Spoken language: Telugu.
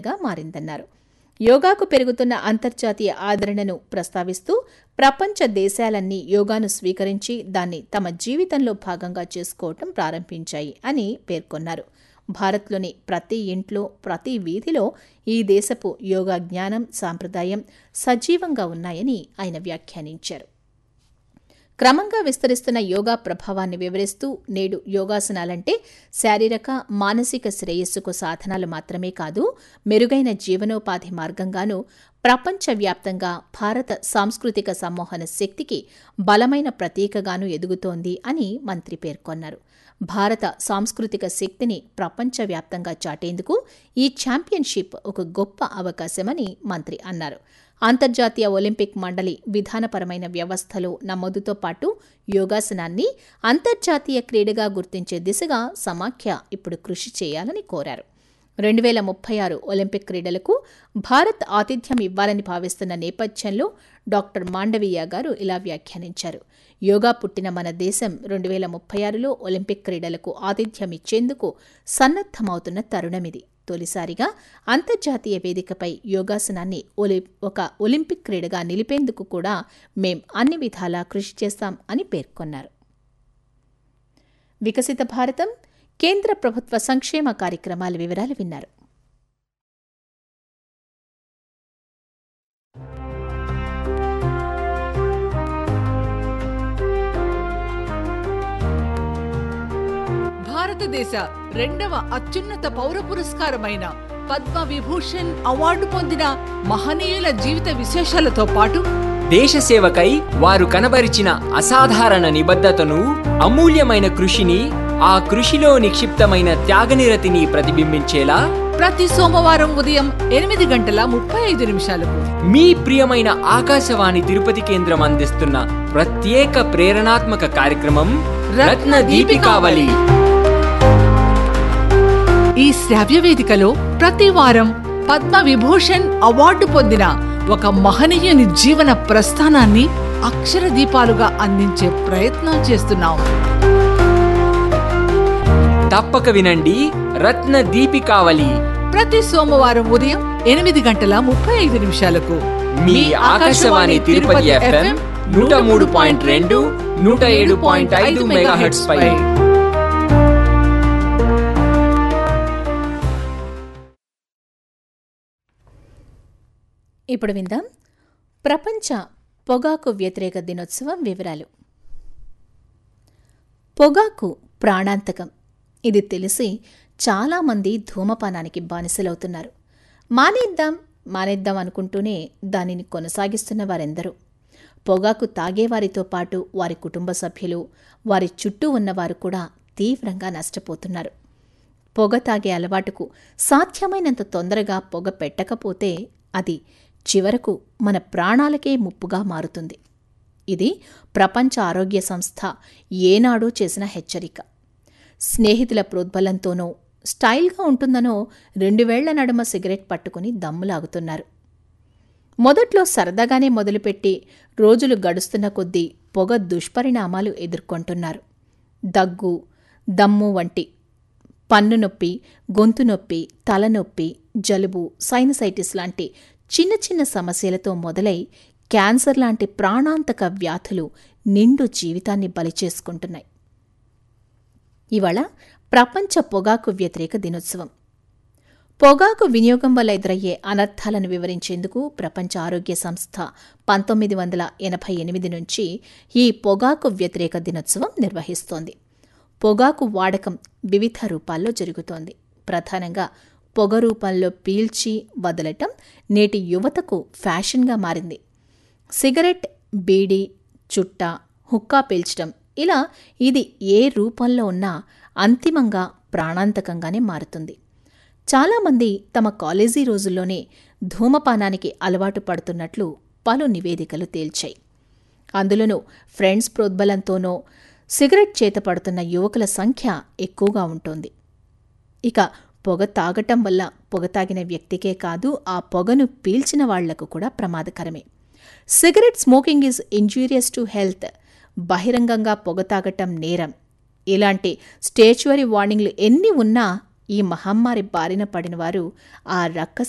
కేంద్రంగా మారిందన్నారు యోగాకు పెరుగుతున్న అంతర్జాతీయ ఆదరణను ప్రస్తావిస్తూ ప్రపంచ దేశాలన్నీ యోగాను స్వీకరించి దాన్ని తమ జీవితంలో భాగంగా చేసుకోవటం ప్రారంభించాయి అని పేర్కొన్నారు భారత్లోని ప్రతి ఇంట్లో ప్రతి వీధిలో ఈ దేశపు యోగా జ్ఞానం సాంప్రదాయం సజీవంగా ఉన్నాయని ఆయన వ్యాఖ్యానించారు క్రమంగా విస్తరిస్తున్న యోగా ప్రభావాన్ని వివరిస్తూ నేడు యోగాసనాలంటే శారీరక మానసిక శ్రేయస్సుకు సాధనాలు మాత్రమే కాదు మెరుగైన జీవనోపాధి మార్గంగానూ ప్రపంచవ్యాప్తంగా భారత సాంస్కృతిక సమ్మోహన శక్తికి బలమైన ప్రతీకగాను ఎదుగుతోంది అని మంత్రి పేర్కొన్నారు భారత సాంస్కృతిక శక్తిని ప్రపంచవ్యాప్తంగా చాటేందుకు ఈ ఛాంపియన్షిప్ ఒక గొప్ప అవకాశమని మంత్రి అన్నారు అంతర్జాతీయ ఒలింపిక్ మండలి విధానపరమైన వ్యవస్థలో నమోదుతో పాటు యోగాసనాన్ని అంతర్జాతీయ క్రీడగా గుర్తించే దిశగా సమాఖ్య ఇప్పుడు కృషి చేయాలని కోరారు రెండు వేల ముప్పై ఆరు ఒలింపిక్ క్రీడలకు భారత్ ఆతిథ్యం ఇవ్వాలని భావిస్తున్న నేపథ్యంలో డాక్టర్ మాండవీయ గారు ఇలా వ్యాఖ్యానించారు యోగా పుట్టిన మన దేశం రెండు వేల ముప్పై ఆరులో ఒలింపిక్ క్రీడలకు ఆతిథ్యం ఇచ్చేందుకు సన్నద్దమవుతున్న తరుణమిది తొలిసారిగా అంతర్జాతీయ వేదికపై యోగాసనాన్ని ఒలి ఒక ఒలింపిక్ క్రీడగా నిలిపేందుకు కూడా మేం అన్ని విధాలా కృషి చేస్తాం అని పేర్కొన్నారు వికసిత భారతం కేంద్ర ప్రభుత్వ సంక్షేమ కార్యక్రమాల వివరాలు విన్నారు భారతదేశ రెండవ అత్యున్నత పౌర పురస్కారమైన పద్మ విభూషణ్ అవార్డు పొందిన మహనీయుల జీవిత విశేషాలతో పాటు దేశ సేవకై వారు కనబరిచిన అసాధారణ నిబద్ధతను అమూల్యమైన కృషిని ఆ కృషిలో నిక్షిప్తమైన త్యాగనిరతిని ప్రతిబింబించేలా ప్రతి సోమవారం ఉదయం ఎనిమిది గంటల ముప్పై ఐదు నిమిషాలకు మీ ప్రియమైన ఆకాశవాణి తిరుపతి కేంద్రం అందిస్తున్న ప్రత్యేక ప్రేరణాత్మక కార్యక్రమం రత్న దీపికావళి ఈ శ్రావ్య వేదికలో ప్రతి వారం పద్మ విభూషణ్ అవార్డు పొందిన ఒక మహనీయుని జీవన ప్రస్థానాన్ని అక్షర దీపాలుగా అందించే ప్రయత్నం చేస్తున్నాం తప్పక వినండి రత్న దీపికావళి ప్రతి సోమవారం ఉదయం ఎనిమిది గంటల ముప్పై ఐదు నిమిషాలకు మీ ఆకాశవాణి తిరుపతి ఎఫ్ఎం నూట మూడు పాయింట్ రెండు నూట ఏడు పాయింట్ ఐదు మెగాహెట్స్ పై ఇప్పుడు విందాం ప్రపంచ పొగాకు వ్యతిరేక దినోత్సవం వివరాలు పొగాకు ప్రాణాంతకం ఇది తెలిసి చాలామంది ధూమపానానికి బానిసలవుతున్నారు మానేద్దాం మానేద్దాం అనుకుంటూనే దానిని కొనసాగిస్తున్న వారెందరూ పొగాకు తాగేవారితో పాటు వారి కుటుంబ సభ్యులు వారి చుట్టూ ఉన్నవారు కూడా తీవ్రంగా నష్టపోతున్నారు పొగ తాగే అలవాటుకు సాధ్యమైనంత తొందరగా పొగ పెట్టకపోతే అది చివరకు మన ప్రాణాలకే ముప్పుగా మారుతుంది ఇది ప్రపంచ ఆరోగ్య సంస్థ ఏనాడో చేసిన హెచ్చరిక స్నేహితుల ప్రోద్బలంతోనో స్టైల్గా ఉంటుందనో రెండు వేళ్ల నడుమ సిగరెట్ పట్టుకుని దమ్ములాగుతున్నారు మొదట్లో సరదాగానే మొదలుపెట్టి రోజులు గడుస్తున్న కొద్దీ పొగ దుష్పరిణామాలు ఎదుర్కొంటున్నారు దగ్గు దమ్ము వంటి పన్ను నొప్పి గొంతు నొప్పి తలనొప్పి జలుబు సైనసైటిస్ లాంటి చిన్న చిన్న సమస్యలతో మొదలై క్యాన్సర్ లాంటి ప్రాణాంతక వ్యాధులు నిండు జీవితాన్ని బలి చేసుకుంటున్నాయి ఇవాళ ప్రపంచ పొగాకు వ్యతిరేక దినోత్సవం పొగాకు వినియోగం వల్ల ఎదురయ్యే అనర్థాలను వివరించేందుకు ప్రపంచ ఆరోగ్య సంస్థ పంతొమ్మిది వందల ఎనభై ఎనిమిది నుంచి ఈ పొగాకు వ్యతిరేక దినోత్సవం నిర్వహిస్తోంది పొగాకు వాడకం వివిధ రూపాల్లో జరుగుతోంది ప్రధానంగా పొగ రూపంలో పీల్చి వదలటం నేటి యువతకు ఫ్యాషన్గా మారింది సిగరెట్ బీడీ చుట్ట హుక్కా పీల్చడం ఇలా ఇది ఏ రూపంలో ఉన్నా అంతిమంగా ప్రాణాంతకంగానే మారుతుంది చాలామంది తమ కాలేజీ రోజుల్లోనే ధూమపానానికి అలవాటు పడుతున్నట్లు పలు నివేదికలు తేల్చాయి అందులోనూ ఫ్రెండ్స్ ప్రోద్బలంతోనో సిగరెట్ చేత పడుతున్న యువకుల సంఖ్య ఎక్కువగా ఉంటుంది ఇక పొగ తాగటం వల్ల పొగ తాగిన వ్యక్తికే కాదు ఆ పొగను పీల్చిన వాళ్లకు కూడా ప్రమాదకరమే cigarette smoking is injurious to health బహిరంగంగా పొగ తాగటం నేరం ఇలాంటి స్టేచువరీ వార్నింగ్లు ఎన్ని ఉన్నా ఈ మహమ్మారి బారిన పడిన వారు ఆ రక్కసి